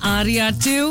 Aria 2.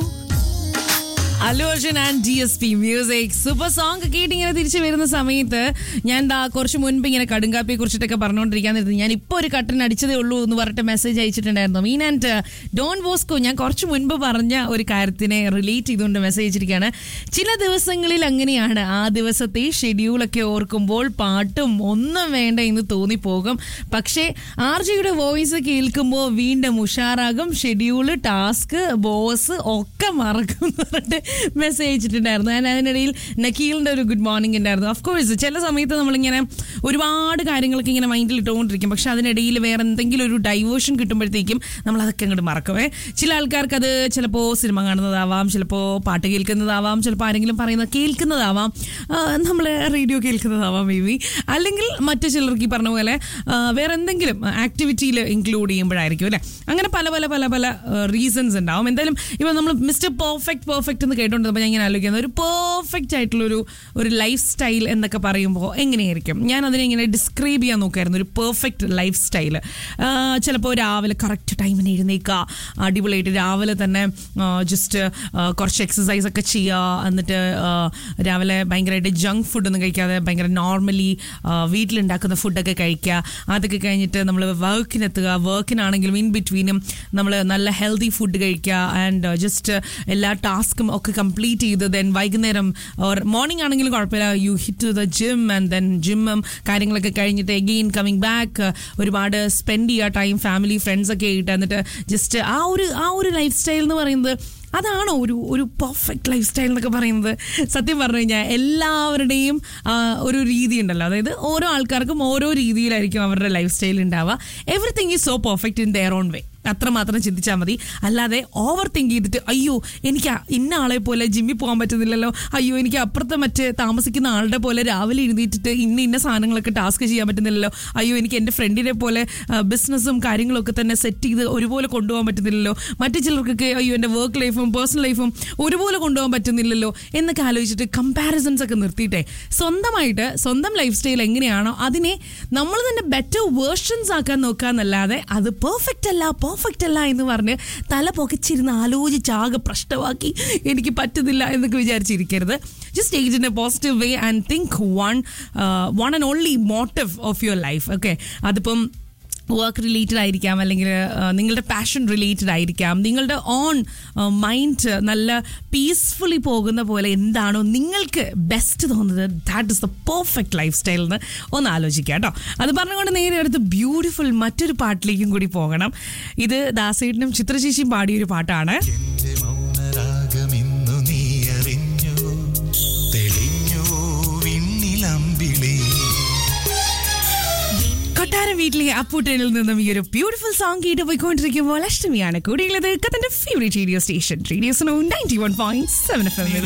Allu Arjun and D S P music super song കേട്ട് ഇങ്ങനെ തിരിച്ചു വരുന്ന സമയത്ത് ഞാൻ ദാ കുറച്ച് മുൻപ് ഇങ്ങനെ കടുങ്കാപ്പിയെ കുറിച്ചിട്ടൊക്കെ പറഞ്ഞുകൊണ്ടിരിക്കാൻ നേരത്ത് ഞാൻ ഇപ്പോൾ ഒരു കട്ടൻ അടിച്ചതേ ഉള്ളൂ എന്ന് പറഞ്ഞിട്ട് മെസ്സേജ് അയച്ചിട്ടുണ്ടായിരുന്നു മീൻ ആൻഡ് ഡോൺ ബോസ്കോ ഞാൻ കുറച്ച് മുൻപ് പറഞ്ഞ ഒരു കാര്യത്തിനെ റിലേറ്റ് ചെയ്തുകൊണ്ട് മെസ്സേജ് അയച്ചിരിക്കുകയാണ് ചില ദിവസങ്ങളിൽ അങ്ങനെയാണ് ആ ദിവസത്തെ ഷെഡ്യൂളൊക്കെ ഓർക്കുമ്പോൾ പാട്ടും ഒന്നും വേണ്ട എന്ന് തോന്നിപ്പോകും പക്ഷേ ആർജിയുടെ വോയിസ് കേൾക്കുമ്പോൾ വീണ്ടും ഉഷാറാകും ഷെഡ്യൂള് ടാസ്ക് ബോസ് ഒക്കെ മറക്കും എന്ന് പറഞ്ഞിട്ട് മെസ്സേജ് അയച്ചിട്ടുണ്ടായിരുന്നു ഞാൻ അതിനിടയിൽ നക്കീലിന്റെ ഒരു ഗുഡ് മോർണിംഗ് ഉണ്ടായിരുന്നു ഓഫ് കോഴ്സ് ചില സമയത്ത് നമ്മളിങ്ങനെ ഒരുപാട് കാര്യങ്ങളൊക്കെ ഇങ്ങനെ മൈൻഡിൽ ഇട്ടുകൊണ്ടിരിക്കും പക്ഷെ അതിനിടയിൽ വേറെ എന്തെങ്കിലും ഒരു ഡൈവേർഷൻ കിട്ടുമ്പോഴത്തേക്കും നമ്മൾ അതൊക്കെ അങ്ങോട്ട് മറക്കുമേ ചില ആൾക്കാർക്ക് അത് ചിലപ്പോൾ സിനിമ കാണുന്നതാവാം ചിലപ്പോൾ പാട്ട് കേൾക്കുന്നതാവാം ചിലപ്പോൾ ആരെങ്കിലും പറയുന്നത് കേൾക്കുന്നതാവാം നമ്മൾ റേഡിയോ കേൾക്കുന്നതാവാം മേ ബി അല്ലെങ്കിൽ മറ്റു ചിലർക്ക് ഈ പറഞ്ഞ പോലെ ആ, വേറെ എന്തെങ്കിലും ആക്ടിവിറ്റിയിൽ ഇൻക്ലൂഡ് ചെയ്യുമ്പോഴായിരിക്കും അല്ലേ അങ്ങനെ പല പല പല പല റീസൺസ് ഉണ്ടാവും എന്തായാലും ഇപ്പം നമ്മൾ മിസ്റ്റർ പെർഫെക്റ്റ് പെർഫെക്റ്റ് എന്ന് കേട്ടോണ്ടിരുന്നപ്പോൾ ഞാൻ ഇങ്ങനെ ആലോചിക്കുന്നത് ഒരു പെർഫെക്റ്റ് ആയിട്ടുള്ളൊരു ഒരു ലൈഫ് സ്റ്റൈൽ എന്നൊക്കെ പറയുമ്പോൾ എങ്ങനെയായിരിക്കും ഞാൻ അതിനെ ഇങ്ങനെ ഡിസ്ക്രൈബ് ചെയ്യാൻ നോക്കായിരുന്നു ഒരു പെർഫെക്റ്റ് ലൈഫ് സ്റ്റൈൽ ചിലപ്പോൾ രാവിലെ കറക്റ്റ് ടൈമിന് എഴുന്നേക്കുക അടിപൊളിയായിട്ട് രാവിലെ തന്നെ ജസ്റ്റ് കുറച്ച് എക്സസൈസ് ഒക്കെ ചെയ്യുക എന്നിട്ട് ആ, രാവിലെ ഭയങ്കരമായിട്ട് ജങ്ക് ഫുഡൊന്നും കഴിക്കാതെ ഭയങ്കര നോർമലി വീട്ടിലുണ്ടാക്കുന്ന ഫുഡൊക്കെ കഴിക്കുക അതൊക്കെ കഴിഞ്ഞിട്ട് നമ്മൾ വർക്കിനെത്തുക വർക്കിനാണെങ്കിലും ഇൻ ബിറ്റ്വീനും നമ്മൾ നല്ല ഹെൽത്തി ഫുഡ് കഴിക്കുക ആൻഡ് ജസ്റ്റ് എല്ലാ ടാസ്കും ഒക്കെ കംപ്ലീറ്റ് ചെയ്ത് ദെൻ വൈകുന്നേരം ഓർ മോർണിംഗ് ആണെങ്കിലും കുഴപ്പമില്ല you hit the gym and then ജിമ്മും കാര്യങ്ങളൊക്കെ കഴിഞ്ഞിട്ട് എഗെയിൻ കമ്മിങ് ബാക്ക് ഒരുപാട് സ്പെൻഡ് ചെയ്യുക ടൈം ഫാമിലി ഫ്രണ്ട്സ് ഒക്കെ ആയിട്ട് എന്നിട്ട് ജസ്റ്റ് ആ ഒരു ആ ഒരു ലൈഫ് സ്റ്റൈൽ എന്ന് പറയുന്നത് അതാണോ ഒരു ഒരു പെർഫെക്റ്റ് ലൈഫ് സ്റ്റൈൽ എന്നൊക്കെ പറയുന്നത് സത്യം പറഞ്ഞു കഴിഞ്ഞാൽ എല്ലാവരുടെയും ആ, ഒരു രീതി ഉണ്ടല്ലോ അതായത് ഓരോ ആൾക്കാർക്കും ഓരോ രീതിയിലായിരിക്കും അവരുടെ ലൈഫ് സ്റ്റൈൽ ഉണ്ടാവുക everything is so perfect in their own way അത്രമാത്രം ചിന്തിച്ചാൽ മതി അല്ലാതെ ഓവർ തിങ്ക് ചെയ്തിട്ട് അയ്യോ എനിക്ക് ആ ഇന്ന ആളെ പോലെ ജിമ്മിൽ പോകാൻ പറ്റുന്നില്ലല്ലോ അയ്യോ എനിക്ക് അപ്പുറത്തെ മറ്റ് താമസിക്കുന്ന ആളുടെ പോലെ രാവിലെ എഴുന്നേറ്റിട്ട് ഇന്ന ഇന്ന സാധനങ്ങളൊക്കെ ടാസ്ക് ചെയ്യാൻ പറ്റുന്നില്ലല്ലോ അയ്യോ എനിക്ക് എൻ്റെ ഫ്രണ്ടിനെ പോലെ ബിസിനസ്സും കാര്യങ്ങളൊക്കെ തന്നെ സെറ്റ് ചെയ്ത് ഒരുപോലെ കൊണ്ടുപോകാൻ പറ്റുന്നില്ലല്ലോ മറ്റു ചിലർക്കൊക്കെ അയ്യോ എൻ്റെ വർക്ക് ലൈഫും പേഴ്സണൽ ലൈഫും ഒരുപോലെ കൊണ്ടുപോകാൻ പറ്റുന്നില്ലല്ലോ എന്നൊക്കെ ആലോചിച്ചിട്ട് കമ്പാരിസൺസ് ഒക്കെ നിർത്തിയിട്ടെ സ്വന്തമായിട്ട് സ്വന്തം ലൈഫ് സ്റ്റൈൽ എങ്ങനെയാണോ അതിനെ നമ്മൾ തന്നെ ബെറ്റർ വേർഷൻസ് ആക്കാൻ നോക്കാന്നല്ലാതെ അത് പെർഫെക്റ്റ് അല്ല പെർഫെക്റ്റ് അല്ല എന്ന് പറഞ്ഞ് തല പൊക്കച്ചിരുന്ന് ആലോചിച്ച് ആകെ പ്രശ്നമാക്കി എനിക്ക് പറ്റുന്നില്ല എന്നൊക്കെ വിചാരിച്ചിരിക്കരുത് just take in a positive way and think one one and only motive of your life okay അതിപ്പം വർക്ക് റിലേറ്റഡ് ആയിരിക്കാം അല്ലെങ്കിൽ ആ, നിങ്ങളുടെ പാഷൻ റിലേറ്റഡ് ആയിരിക്കാം നിങ്ങളുടെ ഓൺ മൈൻഡ് നല്ല പീസ്ഫുള്ളി പോകുന്ന പോലെ എന്താണോ നിങ്ങൾക്ക് ബെസ്റ്റ് തോന്നുന്നത് that is the perfect lifestyle എന്ന് ഒന്ന് ആലോചിക്കുക കേട്ടോ അത് പറഞ്ഞുകൊണ്ട് നേരെ അടുത്ത് ബ്യൂട്ടിഫുൾ മറ്റൊരു പാട്ടിലേക്കും കൂടി പോകണം ഇത് ദാസേട്ടനും ചിത്രചേച്ചിയും പാടിയൊരു പാട്ടാണ് എന്റെ മൗനരാഗമിന്നു നീ അറിഞ്ഞു തെളിഞ്ഞു വിണ്ണിലമ്പിളി കൊട്ടാരം വീട്ടിലെ അപ്പൂട്ടനിൽ നിന്നും ഈ ഒരു ബ്യൂട്ടിഫുൾ സോങ് കേട്ട് പോയിക്കൊണ്ടിരിക്കുമ്പോൾ അഷ്ടമിയാണ് കൂടെയുള്ളത് കത്തന്റെ favourite radio station radio ninety one point seven F M